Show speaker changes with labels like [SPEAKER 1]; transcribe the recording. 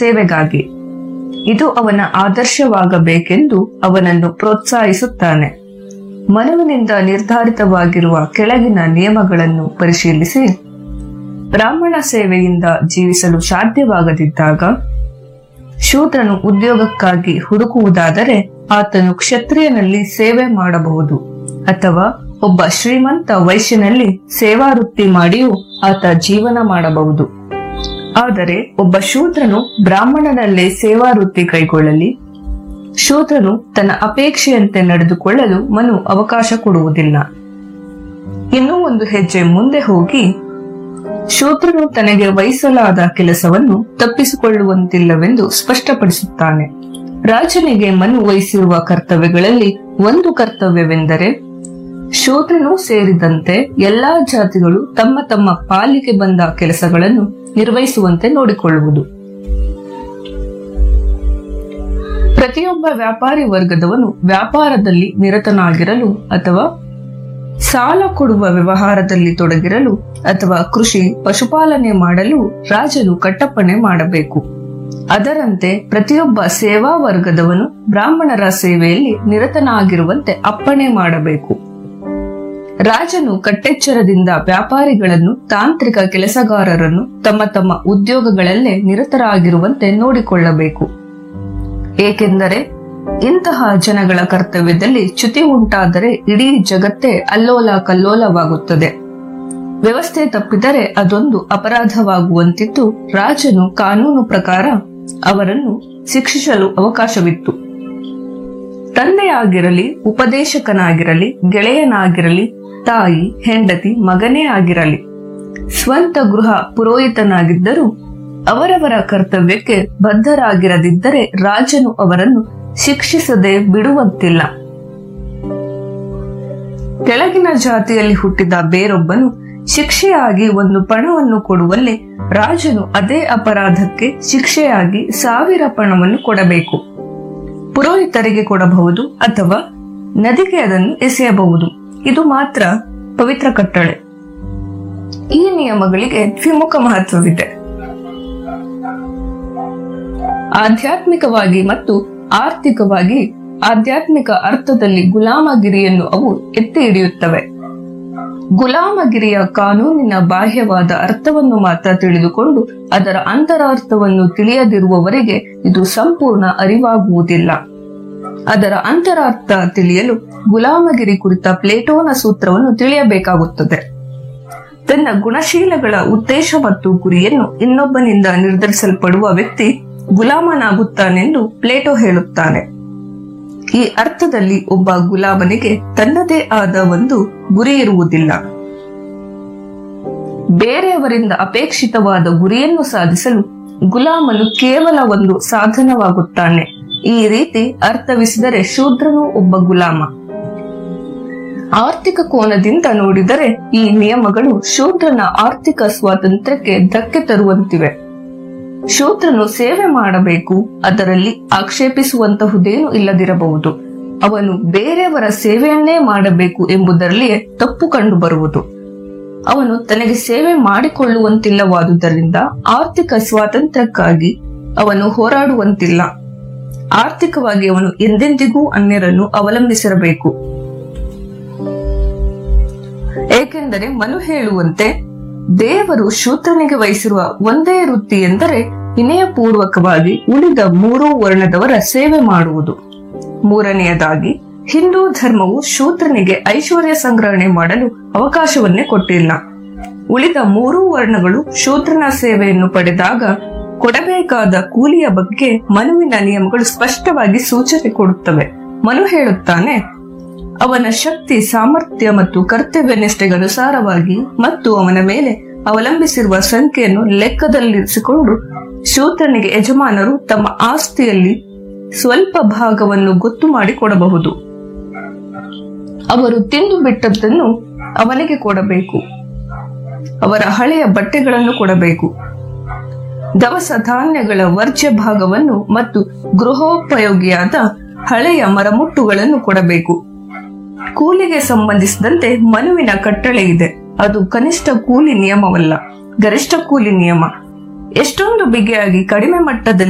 [SPEAKER 1] ಸೇವೆಗಾಗಿ ಇದು ಅವನ ಆದರ್ಶವಾಗಬೇಕೆಂದು ಅವನನ್ನು ಪ್ರೋತ್ಸಾಹಿಸುತ್ತಾನೆ ಮನುವಿನಿಂದ ನಿರ್ಧಾರಿತವಾಗಿರುವ ಕೆಳಗಿನ ನಿಯಮಗಳನ್ನು ಪರಿಶೀಲಿಸಿ ಬ್ರಾಹ್ಮಣ ಸೇವೆಯಿಂದ ಜೀವಿಸಲು ಸಾಧ್ಯವಾಗದಿದ್ದಾಗ ಶೂದ್ರನು ಉದ್ಯೋಗಕ್ಕಾಗಿ ಹುಡುಕುವುದಾದರೆ ಆತನು ಕ್ಷತ್ರಿಯನಲ್ಲಿ ಸೇವೆ ಮಾಡಬಹುದು ಅಥವಾ ಒಬ್ಬ ಶ್ರೀಮಂತ ವೈಶ್ಯನಲ್ಲಿ ಸೇವಾ ವೃತ್ತಿ ಮಾಡಿಯೂ ಆತ ಜೀವನ ಮಾಡಬಹುದು ಆದರೆ ಒಬ್ಬ ಶೂದ್ರನು ಬ್ರಾಹ್ಮಣನಲ್ಲೇ ಸೇವಾ ವೃತ್ತಿ ಕೈಗೊಳ್ಳಲಿ ಶೂದ್ರನು ತನ್ನ ಅಪೇಕ್ಷೆಯಂತೆ ನಡೆದುಕೊಳ್ಳಲು ಮನು ಅವಕಾಶ ಕೊಡುವುದಿಲ್ಲ ಇನ್ನೂ ಒಂದು ಹೆಜ್ಜೆ ಮುಂದೆ ಹೋಗಿ ಶೂದ್ರನು ತನಗೆ ವಹಿಸಲಾದ ಕೆಲಸವನ್ನು ತಪ್ಪಿಸಿಕೊಳ್ಳುವಂತಿಲ್ಲವೆಂದು ಸ್ಪಷ್ಟಪಡಿಸುತ್ತಾನೆ ರಾಜನಿಗೆ ಮನು ವಹಿಸಿರುವ ಕರ್ತವ್ಯಗಳಲ್ಲಿ ಒಂದು ಕರ್ತವ್ಯವೆಂದರೆ ಶೂದ್ರನು ಸೇರಿದಂತೆ ಎಲ್ಲಾ ಜಾತಿಗಳು ತಮ್ಮ ತಮ್ಮ ಪಾಲಿಗೆ ಬಂದ ಕೆಲಸಗಳನ್ನು ನಿರ್ವಹಿಸುವಂತೆ ನೋಡಿಕೊಳ್ಳುವುದು ಪ್ರತಿಯೊಬ್ಬ ವ್ಯಾಪಾರಿ ವರ್ಗದವನು ವ್ಯಾಪಾರದಲ್ಲಿ ನಿರತನಾಗಿರಲು ಅಥವಾ ಸಾಲ ಕೊಡುವ ವ್ಯವಹಾರದಲ್ಲಿ ತೊಡಗಿರಲು ಅಥವಾ ಕೃಷಿ ಪಶುಪಾಲನೆ ಮಾಡಲು ರಾಜನು ಕಟ್ಟಪ್ಪಣೆ ಮಾಡಬೇಕು ಅದರಂತೆ ಪ್ರತಿಯೊಬ್ಬ ಸೇವಾ ವರ್ಗದವನು ಬ್ರಾಹ್ಮಣರ ಸೇವೆಯಲ್ಲಿ ನಿರತನಾಗಿರುವಂತೆ ಅಪ್ಪಣೆ ಮಾಡಬೇಕು ರಾಜನು ಕಟ್ಟೆಚ್ಚರದಿಂದ ವ್ಯಾಪಾರಿಗಳನ್ನು ತಾಂತ್ರಿಕ ಕೆಲಸಗಾರರನ್ನು ತಮ್ಮ ತಮ್ಮ ಉದ್ಯೋಗಗಳಲ್ಲೇ ನಿರತರಾಗಿರುವಂತೆ ನೋಡಿಕೊಳ್ಳಬೇಕು ಏಕೆಂದರೆ ಇಂತಹ ಜನಗಳ ಕರ್ತವ್ಯದಲ್ಲಿ ಚ್ಯುತಿ ಉಂಟಾದರೆ ಇಡೀ ಜಗತ್ತೇ ಅಲ್ಲೋಲ ಕಲ್ಲೋಲವಾಗುತ್ತದೆ ವ್ಯವಸ್ಥೆ ತಪ್ಪಿದರೆ ಅದೊಂದು ಅಪರಾಧವಾಗುವಂತಿದ್ದು ರಾಜನು ಕಾನೂನು ಪ್ರಕಾರ ಅವರನ್ನು ಶಿಕ್ಷಿಸಲು ಅವಕಾಶವಿತ್ತು ತಂದೆಯಾಗಿರಲಿ ಉಪದೇಶಕನಾಗಿರಲಿ ಗೆಳೆಯನಾಗಿರಲಿ ತಾಯಿ ಹೆಂಡತಿ ಮಗನೇ ಆಗಿರಲಿ ಸ್ವಂತ ಗೃಹ ಪುರೋಹಿತನಾಗಿದ್ದರೂ ಅವರವರ ಕರ್ತವ್ಯಕ್ಕೆ ಬದ್ಧರಾಗಿರದಿದ್ದರೆ ರಾಜನು ಅವರನ್ನು ಶಿಕ್ಷಿಸದೆ ಬಿಡುವಂತಿಲ್ಲ ಕೆಳಗಿನ ಜಾತಿಯಲ್ಲಿ ಹುಟ್ಟಿದ ಬೇರೊಬ್ಬನು ಶಿಕ್ಷೆಯಾಗಿ ಒಂದು ಪಣವನ್ನು ಕೊಡುವಲ್ಲಿ ರಾಜನು ಅದೇ ಅಪರಾಧಕ್ಕೆ ಶಿಕ್ಷೆಯಾಗಿ ಸಾವಿರ ಪಣವನ್ನು ಕೊಡಬೇಕು ಪುರೋಹಿತರಿಗೆ ಕೊಡಬಹುದು ಅಥವಾ ನದಿಗೆ ಅದನ್ನು ಎಸೆಯಬಹುದು ಇದು ಮಾತ್ರ ಪವಿತ್ರ ಕಟ್ಟಳೆ ಈ ನಿಯಮಗಳಿಗೆ ದ್ವಿಮುಖ ಮಹತ್ವವಿದೆ ಆಧ್ಯಾತ್ಮಿಕವಾಗಿ ಮತ್ತು ಆರ್ಥಿಕವಾಗಿ ಆಧ್ಯಾತ್ಮಿಕ ಅರ್ಥದಲ್ಲಿ ಗುಲಾಮಗಿರಿಯನ್ನು ಅವು ಎತ್ತಿ ಹಿಡಿಯುತ್ತವೆ ಗುಲಾಮಗಿರಿಯ ಕಾನೂನಿನ ಬಾಹ್ಯವಾದ ಅರ್ಥವನ್ನು ಮಾತ್ರ ತಿಳಿದುಕೊಂಡು ಅದರ ಅಂತರಾರ್ಥವನ್ನು ತಿಳಿಯದಿರುವವರೆಗೆ ಇದು ಸಂಪೂರ್ಣ ಅರಿವಾಗುವುದಿಲ್ಲ ಅದರ ಅಂತರಾರ್ಥ ತಿಳಿಯಲು ಗುಲಾಮಗಿರಿ ಕುರಿತ ಪ್ಲೇಟೋನ ಸೂತ್ರವನ್ನು ತಿಳಿಯಬೇಕಾಗುತ್ತದೆ ತನ್ನ ಗುಣಶೀಲಗಳ ಉದ್ದೇಶ ಮತ್ತು ಗುರಿಯನ್ನು ಇನ್ನೊಬ್ಬನಿಂದ ನಿರ್ಧರಿಸಲ್ಪಡುವ ವ್ಯಕ್ತಿ ಗುಲಾಮನಾಗುತ್ತಾನೆಂದು ಪ್ಲೇಟೋ ಹೇಳುತ್ತಾನೆ ಈ ಅರ್ಥದಲ್ಲಿ ಒಬ್ಬ ಗುಲಾಮನಿಗೆ ತನ್ನದೇ ಆದ ಒಂದು ಗುರಿ ಇರುವುದಿಲ್ಲ ಬೇರೆಯವರಿಂದ ಅಪೇಕ್ಷಿತವಾದ ಗುರಿಯನ್ನು ಸಾಧಿಸಲು ಗುಲಾಮನು ಕೇವಲ ಒಂದು ಸಾಧನವಾಗುತ್ತಾನೆ ಈ ರೀತಿ ಅರ್ಥವಿಸಿದರೆ ಶೂದ್ರನು ಒಬ್ಬ ಗುಲಾಮ ಆರ್ಥಿಕ ಕೋನದಿಂದ ನೋಡಿದರೆ ಈ ನಿಯಮಗಳು ಶೂದ್ರನ ಆರ್ಥಿಕ ಸ್ವಾತಂತ್ರ್ಯಕ್ಕೆ ಧಕ್ಕೆ ತರುವಂತಿವೆ ಶೂದ್ರನು ಸೇವೆ ಮಾಡಬೇಕು ಅದರಲ್ಲಿ ಆಕ್ಷೇಪಿಸುವಂತಹುದೇನು ಇಲ್ಲದಿರಬಹುದು ಅವನು ಬೇರೆಯವರ ಸೇವೆಯನ್ನೇ ಮಾಡಬೇಕು ಎಂಬುದರಲ್ಲಿಯೇ ತಪ್ಪು ಕಂಡು ಬರುವುದು ಅವನು ತನಗೆ ಸೇವೆ ಮಾಡಿಕೊಳ್ಳುವಂತಿಲ್ಲವಾದುದರಿಂದ ಆರ್ಥಿಕ ಸ್ವಾತಂತ್ರ್ಯಕ್ಕಾಗಿ ಅವನು ಹೋರಾಡುವಂತಿಲ್ಲ ಆರ್ಥಿಕವಾಗಿ ಅವನು ಎಂದೆಂದಿಗೂ ಅನ್ಯರನ್ನು ಅವಲಂಬಿಸಿರಬೇಕು ಏಕೆಂದರೆ ಮನು ಹೇಳುವಂತೆ ದೇವರು ಶೂದ್ರನಿಗೆ ವಹಿಸಿರುವ ಒಂದೇ ವೃತ್ತಿ ಎಂದರೆ ವಿನಯಪೂರ್ವಕವಾಗಿ ಉಳಿದ ಮೂರೂ ವರ್ಣದವರ ಸೇವೆ ಮಾಡುವುದು ಮೂರನೆಯದಾಗಿ ಹಿಂದೂ ಧರ್ಮವು ಶೂದ್ರನಿಗೆ ಐಶ್ವರ್ಯ ಸಂಗ್ರಹಣೆ ಮಾಡಲು ಅವಕಾಶವನ್ನೇ ಕೊಟ್ಟಿಲ್ಲ ಉಳಿದ ಮೂರೂ ವರ್ಣಗಳು ಶೂದ್ರನ ಸೇವೆಯನ್ನು ಪಡೆದಾಗ ಕೊಡಬೇಕಾದ ಕೂಲಿಯ ಬಗ್ಗೆ ಮನುವಿನ ನಿಯಮಗಳು ಸ್ಪಷ್ಟವಾಗಿ ಸೂಚನೆ ಕೊಡುತ್ತವೆ ಮನು ಹೇಳುತ್ತಾನೆ ಅವನ ಶಕ್ತಿ ಸಾಮರ್ಥ್ಯ ಮತ್ತು ಕರ್ತವ್ಯ ನಿಷ್ಠೆಗನುಸಾರವಾಗಿ ಮತ್ತು ಅವನ ಮೇಲೆ ಅವಲಂಬಿಸಿರುವ ಸಂಖ್ಯೆಯನ್ನು ಲೆಕ್ಕದಲ್ಲಿರಿಸಿಕೊಂಡು ಶೂದ್ರನಿಗೆ ಯಜಮಾನರು ತಮ್ಮ ಆಸ್ತಿಯಲ್ಲಿ ಸ್ವಲ್ಪ ಭಾಗವನ್ನು ಗೊತ್ತು ಮಾಡಿ ಕೊಡಬಹುದು ಅವರು ತಿಂದು ಬಿಟ್ಟದ್ದನ್ನು ಅವನಿಗೆ ಕೊಡಬೇಕು ಅವರ ಹಳೆಯ ಬಟ್ಟೆಗಳನ್ನು ಕೊಡಬೇಕು ದವಸ ಧಾನ್ಯಗಳ ವರ್ಜ್ಯ ಭಾಗವನ್ನು ಮತ್ತು ಗೃಹೋಪಯೋಗಿಯಾದ ಹಳೆಯ ಮರಮುಟ್ಟುಗಳನ್ನು ಕೊಡಬೇಕು ಕೂಲಿಗೆ ಸಂಬಂಧಿಸಿದಂತೆ ಮನುವಿನ ಕಟ್ಟಳೆ ಇದೆ ಅದು ಕನಿಷ್ಠ ಕೂಲಿ ನಿಯಮವಲ್ಲ ಗರಿಷ್ಠ ಕೂಲಿ ನಿಯಮ ಎಷ್ಟೊಂದು ಬಿಗಿಯಾಗಿ ಕಡಿಮೆ ಮಟ್ಟದಲ್ಲಿ